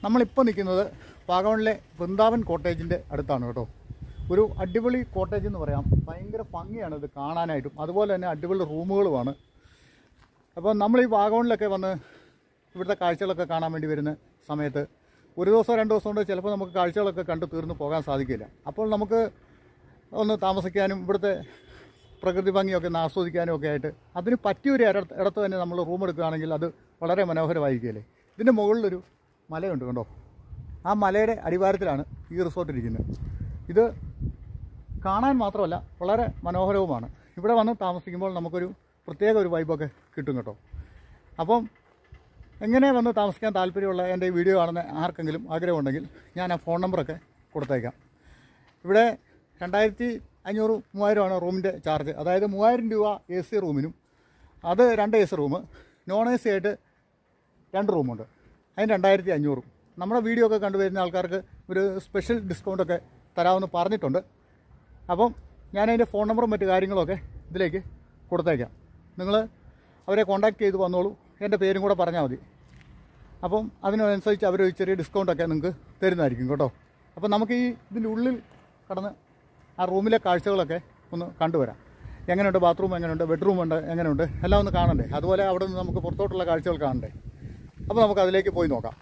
നമ്മളിപ്പോൾ നിൽക്കുന്നത് വാഗമണിലെ വൃന്ദാവൻ കോട്ടേജിൻ്റെ അടുത്താണ് കേട്ടോ ഒരു അടിപൊളി കോട്ടേജ് എന്ന് പറയാം ഭയങ്കര ഭംഗിയാണ് ഇത് കാണാനായിട്ടും അതുപോലെ തന്നെ അടിപൊളി റൂമുകളുമാണ് അപ്പോൾ നമ്മൾ ഈ വാഗമണിലൊക്കെ വന്ന് ഇവിടുത്തെ കാഴ്ചകളൊക്കെ കാണാൻ വേണ്ടി വരുന്ന സമയത്ത് ഒരു ദിവസമോ രണ്ട് ദിവസം കൊണ്ട് ചിലപ്പോൾ നമുക്ക് കാഴ്ചകളൊക്കെ കണ്ടു തീർന്ന് പോകാൻ സാധിക്കില്ല അപ്പോൾ നമുക്ക് ഒന്ന് താമസിക്കാനും ഇവിടുത്തെ പ്രകൃതി ഭംഗിയൊക്കെ ഒന്ന് ആസ്വദിക്കാനും ഒക്കെ ആയിട്ട് അതിന് പറ്റിയൊരു ഇടത്ത് ഇടത്ത് തന്നെ നമ്മൾ റൂം എടുക്കുകയാണെങ്കിൽ അത് വളരെ മനോഹരമായിരിക്കുകയല്ലേ ഇതിൻ്റെ മുകളിലൊരു മലയുണ്ട് കണ്ടോ ആ മലയുടെ അടിവാരത്തിലാണ് ഈ റിസോർട്ട് ഇരിക്കുന്നത് ഇത് കാണാൻ മാത്രമല്ല വളരെ മനോഹരവുമാണ് ഇവിടെ വന്ന് താമസിക്കുമ്പോൾ നമുക്കൊരു പ്രത്യേക ഒരു വൈബൊക്കെ കിട്ടും കേട്ടോ അപ്പം എങ്ങനെ വന്ന് താമസിക്കാൻ താല്പര്യമുള്ള എൻ്റെ ഈ വീഡിയോ കാണുന്ന ആർക്കെങ്കിലും ആഗ്രഹമുണ്ടെങ്കിൽ ഞാൻ ആ ഫോൺ നമ്പറൊക്കെ കൊടുത്തേക്കാം ഇവിടെ രണ്ടായിരത്തി അഞ്ഞൂറ് മൂവായിരമാണ് റൂമിൻ്റെ ചാർജ് അതായത് മൂവായിരം രൂപ എ സി റൂമിനും അത് രണ്ട് A C room non A C ആയിട്ട് രണ്ട് റൂമുണ്ട് അതിന് രണ്ടായിരത്തി അഞ്ഞൂറും നമ്മുടെ വീഡിയോ ഒക്കെ കണ്ടുവരുന്ന ആൾക്കാർക്ക് ഒരു സ്പെഷ്യൽ ഡിസ്കൗണ്ടൊക്കെ തരാമെന്ന് പറഞ്ഞിട്ടുണ്ട് അപ്പം ഞാനതിൻ്റെ ഫോൺ നമ്പറും മറ്റു കാര്യങ്ങളൊക്കെ ഇതിലേക്ക് കൊടുത്തേക്കാം നിങ്ങൾ അവരെ കോൺടാക്ട് ചെയ്ത് വന്നോളൂ എൻ്റെ പേരും കൂടെ പറഞ്ഞാൽ മതി അപ്പം അതിനനുസരിച്ച് അവർ ഒരു ചെറിയ ഡിസ്കൗണ്ടൊക്കെ നിങ്ങൾക്ക് തരുന്നതായിരിക്കും കേട്ടോ അപ്പം നമുക്ക് ഈ ഇതിൻ്റെ ഉള്ളിൽ കടന്ന് ആ റൂമിലെ കാഴ്ചകളൊക്കെ ഒന്ന് കണ്ടുവരാം എങ്ങനെയുണ്ട് ബാത്റൂം എങ്ങനെയുണ്ട് ബെഡ്റൂം ഉണ്ട് എങ്ങനെയുണ്ട് എല്ലാം ഒന്ന് കാണണ്ടേ അതുപോലെ അവിടെ നിന്ന് നമുക്ക് പുറത്തോട്ടുള്ള കാഴ്ചകൾ കാണണ്ടേ അപ്പോൾ നമുക്ക് അതിലേക്ക് പോയി നോക്കാം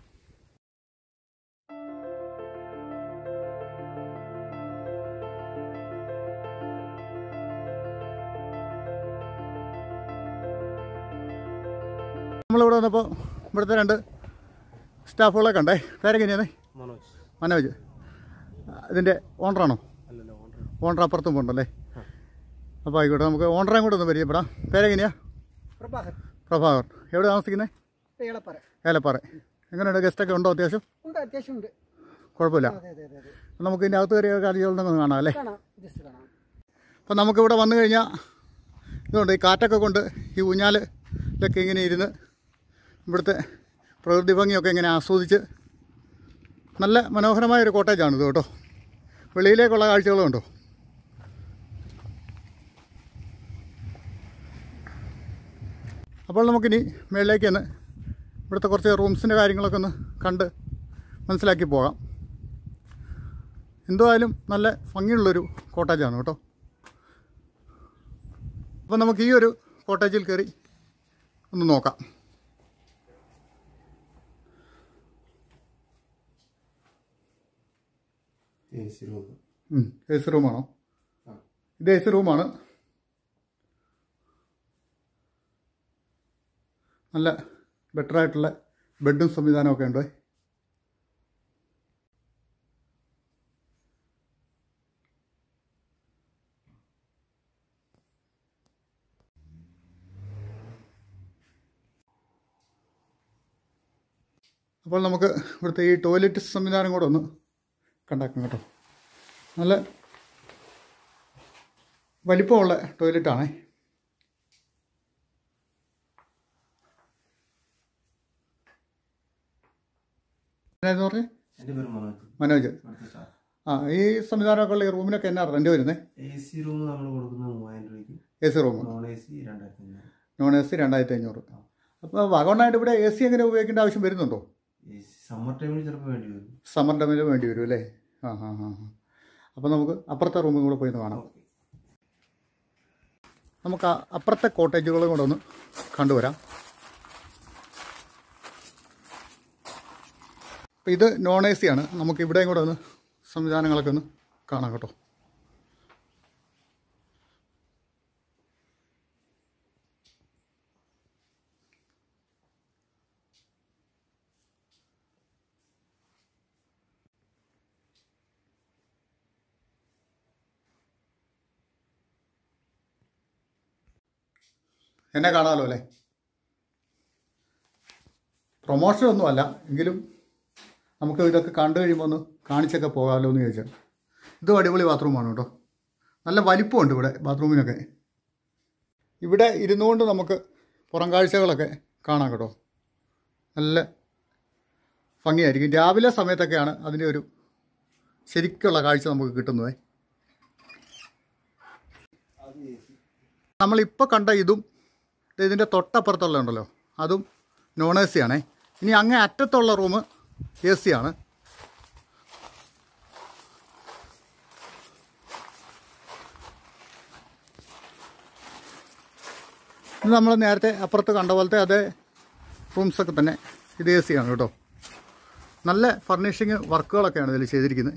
നമ്മളിവിടെ വന്നപ്പോൾ ഇവിടുത്തെ രണ്ട് സ്റ്റാഫുകളെ കണ്ടേ പേരെങ്ങനെയാണ് മനോജ് മനോജ് ഇതിൻ്റെ ഓണറാണോ അല്ലല്ലോ ഓണർ ഓണർ അപ്പുറത്തും പോകണ്ടല്ലേ അപ്പോൾ ആയിക്കോട്ടെ നമുക്ക് ഓണറേയും കൂടെ ഒന്ന് പരിചയപ്പെടാം പേരെങ്ങനെയാ പ്രഭാകർ പ്രഭാകർ എവിടെ താമസിക്കുന്നത് ഏളപ്പറ ഏലപ്പാറ എങ്ങനെയുണ്ട് ഗസ്റ്റൊക്കെ ഉണ്ടോ അത്യാവശ്യം ഉണ്ട് അത്യാവശ്യം ഉണ്ട് കുഴപ്പമില്ല അതെ അതെ അതെ അതെ നമുക്ക് ഇതിൻ്റെ അകത്ത് കയറിയ കാര്യങ്ങളൊന്നും കാണാം അല്ലേ കാണാം ജസ്റ്റ് കാണാം അപ്പോൾ നമുക്കിവിടെ വന്നു കഴിഞ്ഞാൽ ഇതുകൊണ്ട് ഈ കാറ്റൊക്കെ കൊണ്ട് ഈ ഊഞ്ഞാലിലൊക്കെ ഇങ്ങനെ ഇരുന്ന് ഇവിടുത്തെ പ്രകൃതി ഭംഗിയൊക്കെ ഇങ്ങനെ ആസ്വദിച്ച് നല്ല മനോഹരമായ ഒരു കോട്ടേജാണ് ഇത് കേട്ടോ വെളിയിലേക്കുള്ള കാഴ്ചകളും ഉണ്ടോ അപ്പോൾ നമുക്കിനി മേളിലേക്ക് ഒന്ന് ഇവിടുത്തെ കുറച്ച് റൂംസിൻ്റെ കാര്യങ്ങളൊക്കെ ഒന്ന് കണ്ട് മനസ്സിലാക്കി പോകാം എന്തായാലും നല്ല ഭംഗിയുള്ളൊരു കോട്ടേജാണ് കേട്ടോ അപ്പോൾ നമുക്ക് ഈ ഒരു കോട്ടേജിൽ കയറി ഒന്ന് നോക്കാം A C room A C റൂമാണോ ആ. ഇത് എ സി റൂമാണ് നല്ല ബെറ്റർ ആയിട്ടുള്ള ബെഡും സംവിധാനമൊക്കെ ഉണ്ട് അപ്പോൾ നമുക്ക് ഇവിടുത്തെ ഈ ടോയ്ലറ്റ് സംവിധാനം കൂടെ ഒന്ന് കണ്ടാക്കാം കേട്ടോ നല്ല വലിപ്പമുള്ള ടോയ്ലറ്റാണേ എന്നായിരുന്നു പറഞ്ഞേ എൻ്റെ പേര് മനോജ് മനോജ് അടുത്ത സ്റ്റാഫ് ആ ഈ സംവിധാനമൊക്കെ ഉള്ള ഈ റൂമിനൊക്കെ എന്നാ റെൻ്റ് വരുന്നത് എ സി റൂം നമ്മൾ കൊടുക്കുന്നത് മൂവായിരം രൂപയ്ക്ക് A C room non A C രണ്ടായിരത്തി അഞ്ഞൂറ് നോൺ എ സി രണ്ടായിരത്തി അഞ്ഞൂറ് അപ്പോൾ വകവണ്ണായിട്ട് ഇവിടെ എ സി എങ്ങനെ ഉപയോഗിക്കേണ്ട ആവശ്യം വരുന്നുണ്ടോ എ സി സമ്മർ ടൈമിൽ ചിലപ്പോൾ വേണ്ടി വരും സമ്മർ ടൈമിൽ വേണ്ടി വരും അല്ലേ ആ ഹാ ഹാ ഹാ അപ്പോൾ നമുക്ക് അപ്പുറത്തെ റൂമും കൂടെ പോയി ഒന്ന് കാണാം ഓക്കെ നമുക്ക് ആ അപ്പുറത്തെ കോട്ടേജുകളും കൂടെ ഒന്ന് കണ്ടുവരാം അപ്പോൾ ഇത് നോൺ എ സി ആണ് നമുക്ക് ഇവിടെയും കൂടെ ഒന്ന് സംവിധാനങ്ങളൊക്കെ ഒന്ന് കാണാം കേട്ടോ എന്നെ കാണാമല്ലോ അല്ലേ പ്രൊമോഷൻ ഒന്നുമല്ല എങ്കിലും നമുക്ക് ഇതൊക്കെ കണ്ടു കഴിയുമ്പോൾ ഒന്ന് കാണിച്ചൊക്കെ പോകാമല്ലോ എന്ന് ചോദിച്ചാൽ ഇതും അടിപൊളി ബാത്റൂമാണ് കേട്ടോ നല്ല വലിപ്പമുണ്ട് ഇവിടെ ബാത്റൂമിനൊക്കെ ഇവിടെ ഇരുന്നുകൊണ്ട് നമുക്ക് പുറം കാഴ്ചകളൊക്കെ കാണാം കേട്ടോ നല്ല ഭംഗിയായിരിക്കും രാവിലെ സമയത്തൊക്കെയാണ് അതിൻ്റെ ഒരു ശരിക്കുള്ള കാഴ്ച നമുക്ക് കിട്ടുന്നത് നമ്മളിപ്പോൾ കണ്ട ഇതും ദേ ഇതിൻ്റെ തൊട്ടപ്പുറത്തുള്ള ഉണ്ടല്ലോ അതും നോൺ എ സി ആണേ ഇനി അങ്ങേ അറ്റത്തുള്ള റൂം എ സി ആണ് ഇത് നമ്മൾ നേരത്തെ അപ്പുറത്ത് കണ്ട പോലത്തെ അതേ റൂംസൊക്കെ തന്നെ ഇത് എ സി ആണ് കേട്ടോ നല്ല ഫർണിഷിങ് വർക്കുകളൊക്കെയാണ് ഇതിൽ ചെയ്തിരിക്കുന്നത്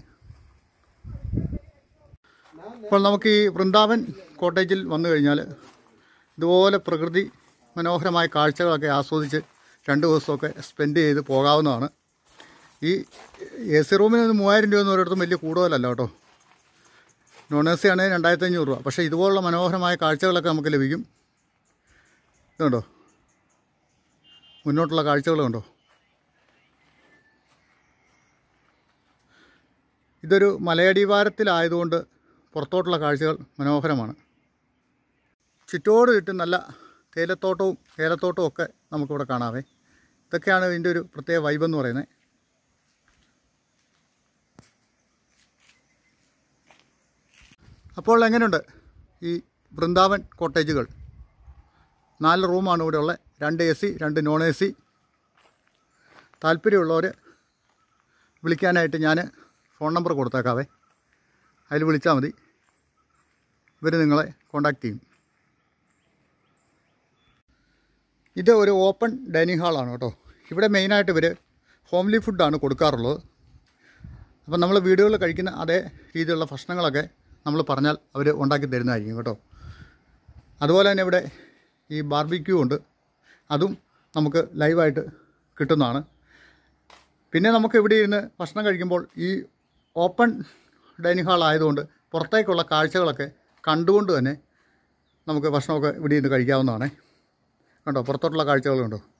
അപ്പോൾ നമുക്ക് ഈ വൃന്ദാവൻ കോട്ടേജിൽ വന്നു കഴിഞ്ഞാൽ ഇതുപോലെ പ്രകൃതി മനോഹരമായ കാഴ്ചകളൊക്കെ ആസ്വദിച്ച് രണ്ട് ദിവസമൊക്കെ സ്പെൻഡ് ചെയ്ത് പോകാവുന്നതാണ് ഈ എ സി റൂമിന് ഒരു മൂവായിരം രൂപ എന്ന് ഒരിടത്തും വലിയ കൂടുതലല്ല കേട്ടോ നോൺ എ സി ആണെങ്കിൽ രണ്ടായിരത്തി അഞ്ഞൂറ് രൂപ പക്ഷേ ഇതുപോലുള്ള മനോഹരമായ കാഴ്ചകളൊക്കെ നമുക്ക് ലഭിക്കും ഇതുണ്ടോ മുന്നോട്ടുള്ള കാഴ്ചകൾ കണ്ടോ ഇതൊരു മലയടിവാരത്തിലായതുകൊണ്ട് പുറത്തോട്ടുള്ള കാഴ്ചകൾ മനോഹരമാണ് ചുറ്റോട് ചുറ്റും നല്ല തേയിലത്തോട്ടവും ഏലത്തോട്ടവും ഒക്കെ നമുക്കിവിടെ കാണാവേ ഇതൊക്കെയാണ് ഇതിൻ്റെ ഒരു പ്രത്യേക വൈബ് എന്ന് പറയുന്നത് അപ്പോൾ എങ്ങനെയുണ്ട് ഈ വൃന്ദാവൻ കോട്ടേജുകൾ നാല് റൂമാണ് ഇവിടെ ഉള്ളത് രണ്ട് എ സി രണ്ട് നോൺ എ സി താല്പര്യമുള്ളവർ വിളിക്കാനായിട്ട് ഞാൻ ഫോൺ നമ്പർ കൊടുത്തേക്കാവേ അതിൽ വിളിച്ചാൽ മതി ഇവർ നിങ്ങളെ കോണ്ടാക്ട് ചെയ്യും ഇത് ഒരു ഓപ്പൺ ഡൈനിങ് ഹാളാണ് കേട്ടോ ഇവിടെ മെയിനായിട്ട് ഇവർ ഹോംലി ഫുഡാണ് കൊടുക്കാറുള്ളത് അപ്പം നമ്മൾ വീടുകളിൽ കഴിക്കുന്ന അതേ രീതിയിലുള്ള ഭക്ഷണങ്ങളൊക്കെ നമ്മൾ പറഞ്ഞാൽ അവർ ഉണ്ടാക്കി തരുന്നതായിരിക്കും കേട്ടോ അതുപോലെ തന്നെ ഇവിടെ ഈ ബാർബിക്യൂ ഉണ്ട് അതും നമുക്ക് ലൈവായിട്ട് കിട്ടുന്നതാണ് പിന്നെ നമുക്ക് ഇവിടെ ഇരുന്ന് ഭക്ഷണം കഴിക്കുമ്പോൾ ഈ ഓപ്പൺ ഡൈനിങ് ഹാൾ ആയതുകൊണ്ട് പുറത്തേക്കുള്ള കാഴ്ചകളൊക്കെ കണ്ടുകൊണ്ട് തന്നെ നമുക്ക് ഭക്ഷണമൊക്കെ ഇവിടെ ഇരുന്ന് കഴിക്കാവുന്നതാണ് കണ്ടോ പുറത്തോട്ടുള്ള കാഴ്ചകൾ കണ്ടോ